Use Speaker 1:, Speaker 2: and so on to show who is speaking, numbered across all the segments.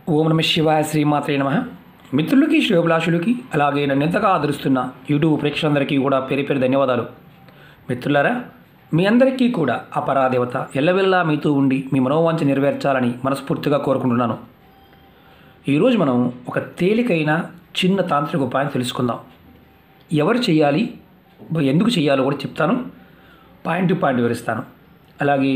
Speaker 1: ఓం నమ శివాయ శ్రీమాత్రే నమ మిత్రులకి శ్రేయోభిలాషులకి అలాగే నన్ను ఎంతగా ఆదరిస్తున్న యూట్యూబ్ ప్రేక్షకులందరికీ కూడా పేరు పేరు ధన్యవాదాలు మిత్రులారా మీ అందరికీ కూడా ఆ పరాదేవత ఎల్లవెల్లా మీతో ఉండి మీ మనోవాంఛ నెరవేర్చాలని మనస్ఫూర్తిగా కోరుకుంటున్నాను ఈరోజు మనం ఒక తేలికైన చిన్న తాంత్రిక ఉపాయం తెలుసుకుందాం ఎవరు చేయాలి ఎందుకు చేయాలో కూడా చెప్తాను పాయింట్ టు పాయింట్ వివరిస్తాను అలాగే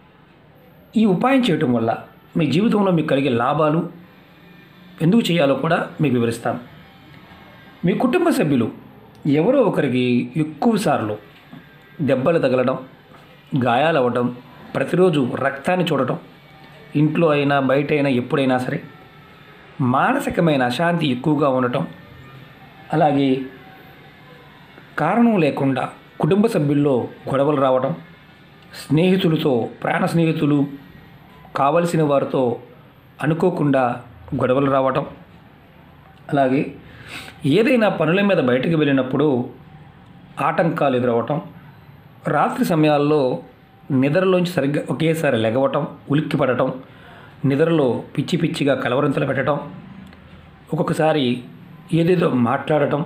Speaker 1: ఈ ఉపాయం చేయటం వల్ల మీ జీవితంలో మీకు కలిగే లాభాలు ఎందుకు చేయాలో కూడా మీకు వివరిస్తాను మీ కుటుంబ సభ్యులు ఎవరో ఒకరికి ఎక్కువ సార్లు దెబ్బలు తగలడం గాయాలు అవ్వడం ప్రతిరోజు రక్తాన్ని చూడటం ఇంట్లో అయినా బయట అయినా ఎప్పుడైనా సరే మానసికమైన అశాంతి ఎక్కువగా ఉండటం అలాగే కారణం లేకుండా కుటుంబ సభ్యుల్లో గొడవలు రావడం స్నేహితులతో ప్రాణ స్నేహితులు కావలసిన వారితో అనుకోకుండా గొడవలు రావటం అలాగే ఏదైనా పనుల మీద బయటకు వెళ్ళినప్పుడు ఆటంకాలు ఎదురవటం రాత్రి సమయాల్లో నిద్రలోంచి సరిగ్గా ఒకేసారి లెగవటం ఉలిక్కి పడటం నిద్రలో పిచ్చి పిచ్చిగా కలవరింతలు పెట్టడం ఒక్కొక్కసారి ఏదేదో మాట్లాడటం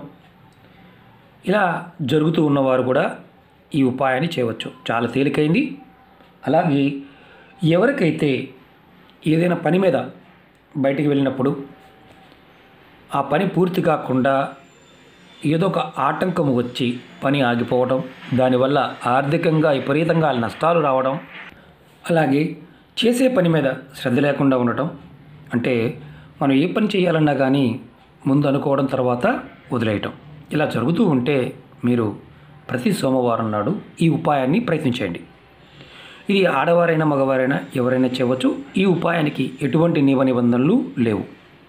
Speaker 1: ఇలా జరుగుతూ ఉన్నవారు కూడా ఈ ఉపాయాన్ని చేయవచ్చు చాలా తేలికైంది అలాగే ఎవరికైతే ఏదైనా పని మీద బయటికి వెళ్ళినప్పుడు ఆ పని పూర్తి కాకుండా ఏదో ఒక ఆటంకం వచ్చి పని ఆగిపోవడం దానివల్ల ఆర్థికంగా విపరీతంగా నష్టాలు రావడం అలాగే చేసే పని మీద శ్రద్ధ లేకుండా ఉండటం అంటే మనం ఏ పని చేయాలన్నా కానీ ముందు అనుకోవడం తర్వాత వదిలేయటం ఇలా జరుగుతూ ఉంటే మీరు ప్రతి సోమవారం నాడు ఈ ఉపాయాన్ని ప్రయత్నించండి ఇది ఆడవారైనా మగవారైనా ఎవరైనా చేయవచ్చు ఈ ఉపాయానికి ఎటువంటి నియమ నిబంధనలు లేవు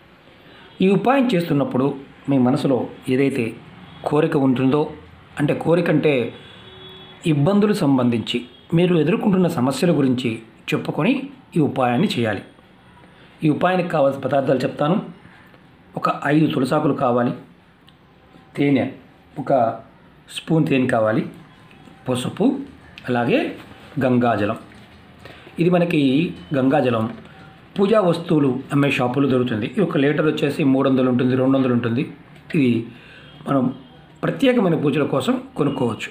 Speaker 1: ఈ ఉపాయం చేస్తున్నప్పుడు మీ మనసులో ఏదైతే కోరిక ఉంటుందో అంటే కోరిక అంటే ఇబ్బందులు సంబంధించి మీరు ఎదుర్కొంటున్న సమస్యల గురించి చెప్పుకొని ఈ ఉపాయాన్ని చేయాలి ఈ ఉపాయానికి కావాల్సిన పదార్థాలు చెప్తాను ఒక ఐదు తులసాకులు కావాలి తేనె ఒక స్పూన్ తేనె కావాలి పసుపు అలాగే గంగాజలం ఇది మనకి గంగాజలం పూజా వస్తువులు అమ్మే షాపులో దొరుకుతుంది ఇది ఒక లీటర్ వచ్చేసి మూడు వందలు ఉంటుంది రెండు వందలు ఉంటుంది ఇది మనం ప్రత్యేకమైన పూజల కోసం కొనుక్కోవచ్చు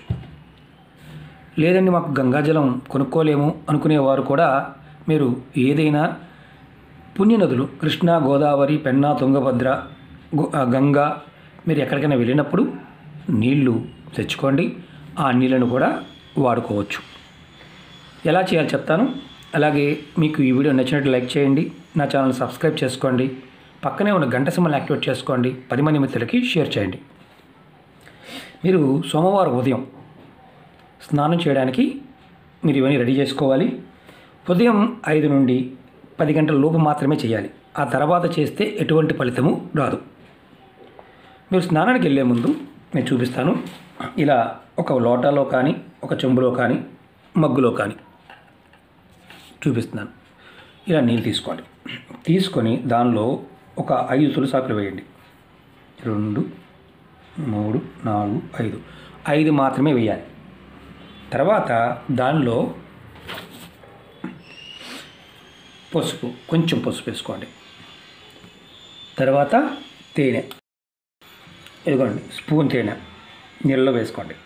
Speaker 1: లేదండి మాకు గంగాజలం కొనుక్కోలేము అనుకునేవారు కూడా మీరు ఏదైనా పుణ్యనదులు కృష్ణా గోదావరి పెన్నా తుంగభద్ర గు- ఆ, గంగా మీరు ఎక్కడికైనా వెళ్ళినప్పుడు నీళ్లు తెచ్చుకోండి ఆ నీళ్ళను కూడా వాడుకోవచ్చు ఎలా చేయాలో చెప్తాను అలాగే మీకు ఈ వీడియో నచ్చినట్టు లైక్ చేయండి నా ఛానల్ సబ్స్క్రైబ్ చేసుకోండి పక్కనే ఉన్న గంట సింబల్ యాక్టివేట్ చేసుకోండి పది మంది మిత్రులకి షేర్ చేయండి మీరు సోమవారం ఉదయం స్నానం చేయడానికి మీరు ఇవన్నీ రెడీ చేసుకోవాలి ఉదయం ఐదు నుండి పది గంటల లోపు మాత్రమే చేయాలి ఆ తర్వాత చేస్తే ఎటువంటి ఫలితము రాదు మీరు స్నానానికి వెళ్ళే ముందు నేను చూపిస్తాను ఇలా ఒక లోటాలో కానీ ఒక చెంబులో కానీ మగ్గులో కానీ చూపిస్తున్నాను ఇలా నీళ్ళు తీసుకోండి తీసుకొని దానిలో ఒక ఐదు తులసాకులు వేయండి రెండు మూడు నాలుగు ఐదు ఐదు మాత్రమే వేయాలి తర్వాత దానిలో పసుపు కొంచెం పసుపు వేసుకోండి తర్వాత తేనె ఇదిగోండి స్పూన్ తేనె నీళ్ళలో వేసుకోండి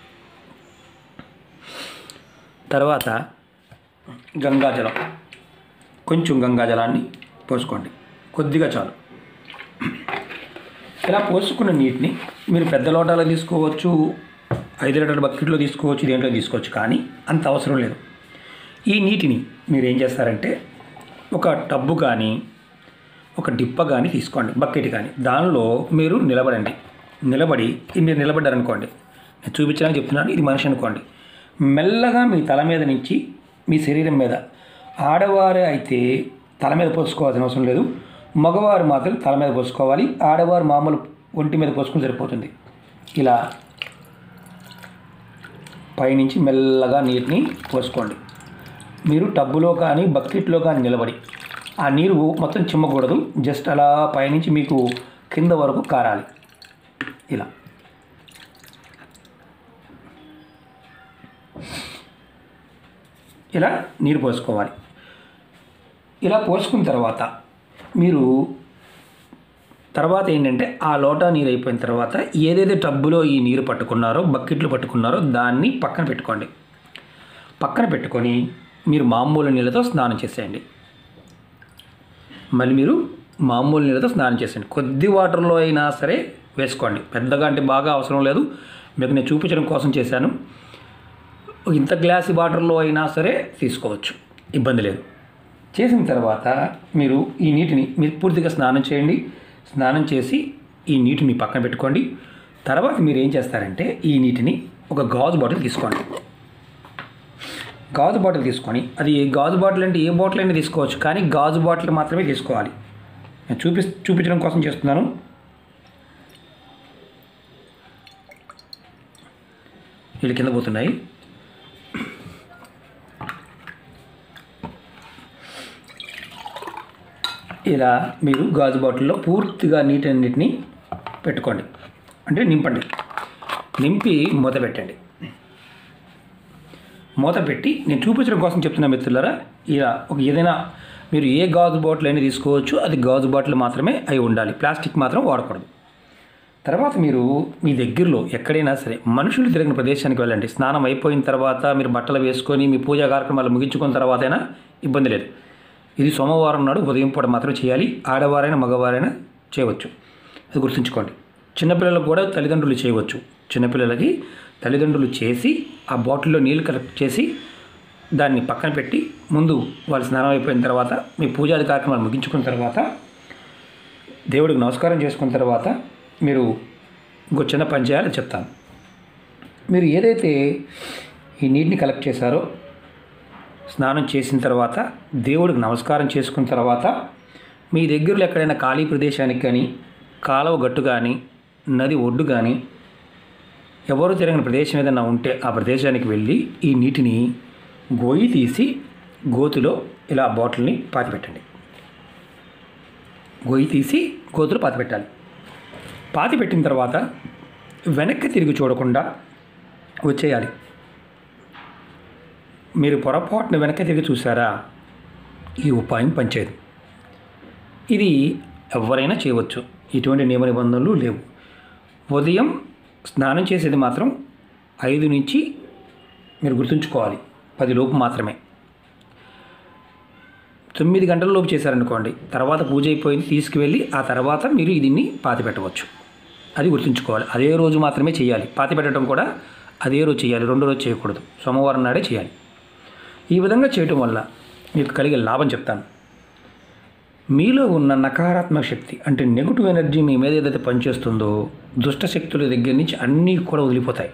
Speaker 1: తర్వాత గంగాజలం కొంచెం గంగాజలాన్ని పోసుకోండి కొద్దిగా చాలు ఇలా పోసుకున్న నీటిని మీరు పెద్ద లోటాలో తీసుకోవచ్చు ఐదు లీటర్ బకెట్లో తీసుకోవచ్చు దేంట్లో తీసుకోవచ్చు కానీ అంత అవసరం లేదు ఈ నీటిని మీరు ఏం చేస్తారంటే ఒక టబ్బు కానీ ఒక డిప్ప కానీ తీసుకోండి బకెట్ కానీ దానిలో మీరు నిలబడండి నిలబడి ఇది మీరు నిలబడ్డారనుకోండి నేను చూపించడానికి చెప్తున్నాను ఇది మనిషి అనుకోండి మెల్లగా మీ తల మీద నుంచి మీ శరీరం మీద ఆడవారు అయితే తల మీద పోసుకోవాల్సిన అవసరం లేదు మగవారు మాత్రం తల మీద పోసుకోవాలి ఆడవారు మామూలు ఒంటి మీద పోసుకుని సరిపోతుంది ఇలా పైనుంచి మెల్లగా నీటిని పోసుకోండి మీరు టబ్బులో కానీ బకెట్లో కానీ నిలబడి ఆ నీరు మొత్తం చిమ్మకూడదు జస్ట్ అలా పైనుంచి మీకు కింద వరకు కారాలి ఇలా ఇలా నీరు పోసుకోవాలి ఇలా పోసుకున్న తర్వాత మీరు తర్వాత ఏంటంటే ఆ లోటా నీరు అయిపోయిన తర్వాత ఏదైతే టబ్బులో ఈ నీరు పట్టుకున్నారో బకెట్లు పట్టుకున్నారో దాన్ని పక్కన పెట్టుకోండి పక్కన పెట్టుకొని మీరు మామూలు నీళ్ళతో స్నానం చేసేయండి మళ్ళీ మీరు మామూలు నీళ్ళతో స్నానం చేసేయండి కొద్ది వాటర్లో అయినా సరే వేసుకోండి పెద్దగా అంటే బాగా అవసరం లేదు మీకు నేను చూపించడం కోసం చేశాను ఇంత గ్లాస్ వాటర్లో అయినా సరే తీసుకోవచ్చు ఇబ్బంది లేదు చేసిన తర్వాత మీరు ఈ నీటిని మీరు పూర్తిగా స్నానం చేయండి స్నానం చేసి ఈ నీటిని పక్కన పెట్టుకోండి తర్వాత మీరు ఏం చేస్తారంటే ఈ నీటిని ఒక గాజు బాటిల్ తీసుకోండి గాజు బాటిల్ తీసుకొని అది ఏ గాజు బాటిల్ అంటే ఏ బాటిల్ అయినా తీసుకోవచ్చు కానీ గాజు బాటిల్ మాత్రమే తీసుకోవాలి నేను చూపి చూపించడం కోసం చేస్తున్నాను వీళ్ళు కింద పోతున్నాయి ఇలా మీరు గాజు బాటిల్లో పూర్తిగా నీటన్నిటిని పెట్టుకోండి అంటే నింపండి నింపి మూత పెట్టండి మూత పెట్టి నేను చూపించడం కోసం చెప్తున్నా మిత్రులారా ఇలా ఒక ఏదైనా మీరు ఏ గాజు బాటిల్ అయినా తీసుకోవచ్చు అది గాజు బాటిల్ మాత్రమే అయి ఉండాలి ప్లాస్టిక్ మాత్రం వాడకూడదు తర్వాత మీరు మీ దగ్గరలో ఎక్కడైనా సరే మనుషులు తిరిగిన ప్రదేశానికి వెళ్ళండి స్నానం అయిపోయిన తర్వాత మీరు బట్టలు వేసుకొని మీ పూజా కార్యక్రమాలు ముగించుకున్న తర్వాత అయినా ఇబ్బంది లేదు ఇది సోమవారం నాడు ఉదయం పూట మాత్రం చేయాలి ఆడవారైనా మగవారైనా చేయవచ్చు అది గుర్తుంచుకోండి చిన్నపిల్లలకు కూడా తల్లిదండ్రులు చేయవచ్చు చిన్నపిల్లలకి తల్లిదండ్రులు చేసి ఆ బాటిల్లో నీళ్లు కలెక్ట్ చేసి దాన్ని పక్కన పెట్టి ముందు వాళ్ళు స్నానం అయిపోయిన తర్వాత మీ పూజాది కార్యక్రమాలు ముగించుకున్న తర్వాత దేవుడికి నమస్కారం చేసుకున్న తర్వాత మీరు ఇంకో చిన్న పని చేయాలి చెప్తాను మీరు ఏదైతే ఈ నీటిని కలెక్ట్ చేశారో స్నానం చేసిన తర్వాత దేవుడికి నమస్కారం చేసుకున్న తర్వాత మీ దగ్గరలో ఎక్కడైనా ఖాళీ ప్రదేశానికి కానీ కాలువ గట్టు కానీ నది ఒడ్డు కానీ ఎవరు తిరగని ప్రదేశం ఏదైనా ఉంటే ఆ ప్రదేశానికి వెళ్ళి ఈ నీటిని గోయి తీసి గోతులో ఇలా ఆ బాటిల్ని పాతిపెట్టండి గొయ్యి తీసి గోతులు పాతి పెట్టాలి పాతి పెట్టిన తర్వాత వెనక్కి తిరిగి చూడకుండా వచ్చేయాలి మీరు పొరపాటున వెనక్కి తిరిగి చూసారా ఈ ఉపాయం పనిచేయదు ఇది ఎవరైనా చేయవచ్చు ఎటువంటి నియమ నిబంధనలు లేవు ఉదయం స్నానం చేసేది మాత్రం ఐదు నుంచి మీరు గుర్తుంచుకోవాలి పది లోపు మాత్రమే తొమ్మిది గంటల లోపు చేశారనుకోండి తర్వాత పూజ అయిపోయింది తీసుకువెళ్ళి ఆ తర్వాత మీరు దీన్ని పాతి పెట్టవచ్చు అది గుర్తుంచుకోవాలి అదే రోజు మాత్రమే చేయాలి పాతి పెట్టడం కూడా అదే రోజు చేయాలి రెండో రోజు చేయకూడదు సోమవారం నాడే చేయాలి ఈ విధంగా చేయటం వల్ల మీకు కలిగే లాభం చెప్తాను మీలో ఉన్న నకారాత్మక శక్తి అంటే నెగిటివ్ ఎనర్జీ మీ మీద ఏదైతే పనిచేస్తుందో దుష్ట శక్తుల దగ్గర నుంచి అన్నీ కూడా వదిలిపోతాయి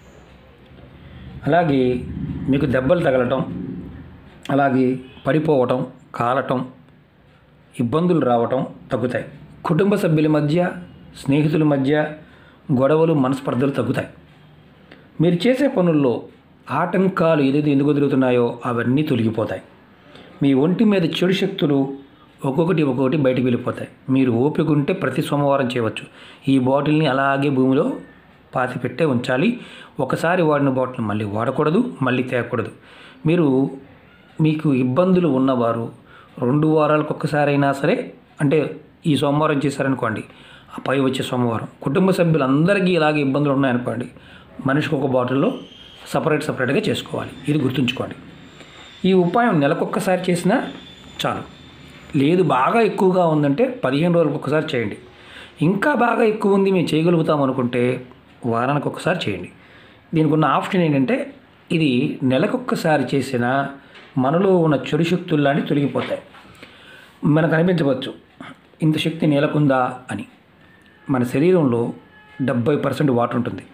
Speaker 1: అలాగే మీకు దెబ్బలు తగలటం అలాగే పడిపోవటం కాలటం ఇబ్బందులు రావటం తగ్గుతాయి కుటుంబ సభ్యుల మధ్య స్నేహితుల మధ్య గొడవలు మనస్పర్ధలు తగ్గుతాయి మీరు చేసే పనుల్లో ఆటంకాలు ఏదైతే ఎందుకు ఎదుగుతున్నాయో అవన్నీ తొలగిపోతాయి మీ ఒంటి మీద చెడు శక్తులు ఒక్కొక్కటి ఒక్కొక్కటి బయటికి వెళ్ళిపోతాయి మీరు ఓపిక ఉంటే ప్రతి సోమవారం చేయవచ్చు ఈ బాటిల్ని అలాగే భూమిలో పాతి పెట్టే ఉంచాలి ఒకసారి వాడిన బాటిల్ మళ్ళీ వాడకూడదు మళ్ళీ తేకూడదు మీరు మీకు ఇబ్బందులు ఉన్నవారు రెండు వారాలకు ఒక్కసారైనా సరే అంటే ఈ సోమవారం చేశారనుకోండి ఆ పై వచ్చే సోమవారం కుటుంబ సభ్యులందరికీ ఇలాగే ఇబ్బందులు ఉన్నాయనుకోండి మనిషికి ఒక బాటిల్లో సపరేట్ సపరేట్గా చేసుకోవాలి ఇది గుర్తుంచుకోండి ఈ ఉపాయం నెలకొక్కసారి చేసినా చాలు లేదు బాగా ఎక్కువగా ఉందంటే పదిహేను రోజులకు ఒకసారి చేయండి ఇంకా బాగా ఎక్కువ ఉంది మేము చేయగలుగుతాం అనుకుంటే వారానికి ఒకసారి చేయండి దీనికి ఉన్న ఆప్షన్ ఏంటంటే ఇది నెలకొక్కసారి చేసిన మనలో ఉన్న చెడు శక్తులు లాంటివి తొలగిపోతాయి మనకు అనిపించవచ్చు ఇంత శక్తి నెలకొందా అని మన శరీరంలో డెబ్బై పర్సెంట్ వాటర్ ఉంటుంది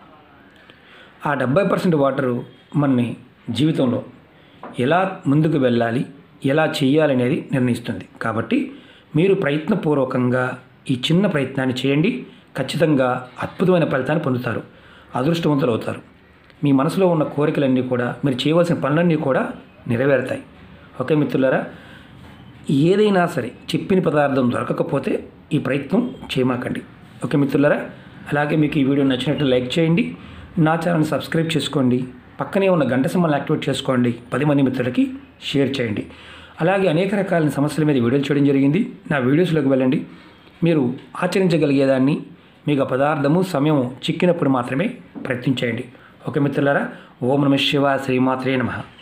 Speaker 1: ఆ డెబ్బై పర్సెంట్ వాటరు మనని జీవితంలో ఎలా ముందుకు వెళ్ళాలి ఎలా చేయాలనేది నిర్ణయిస్తుంది కాబట్టి మీరు ప్రయత్నపూర్వకంగా ఈ చిన్న ప్రయత్నాన్ని చేయండి ఖచ్చితంగా అద్భుతమైన ఫలితాన్ని పొందుతారు అదృష్టవంతులు అవుతారు మీ మనసులో ఉన్న కోరికలన్నీ కూడా మీరు చేయవలసిన పనులన్నీ కూడా నెరవేరుతాయి ఓకే మిత్రులారా ఏదైనా సరే చెప్పిన పదార్థం దొరకకపోతే ఈ ప్రయత్నం చేయమాకండి ఓకే మిత్రులారా అలాగే మీకు ఈ వీడియో నచ్చినట్లు లైక్ చేయండి నా ఛానల్ సబ్స్క్రైబ్ చేసుకోండి పక్కనే ఉన్న గంట సింబల్ని యాక్టివేట్ చేసుకోండి పది మంది మిత్రులకి షేర్ చేయండి అలాగే అనేక రకాల సమస్యల మీద వీడియోలు చేయడం జరిగింది నా వీడియోస్లోకి వెళ్ళండి మీరు ఆచరించగలిగేదాన్ని మీకు ఆ పదార్థము సమయం చిక్కినప్పుడు మాత్రమే ప్రయత్నించేయండి ఓకే మిత్రులారా ఓం నమ శివ శ్రీమాత్రే నమః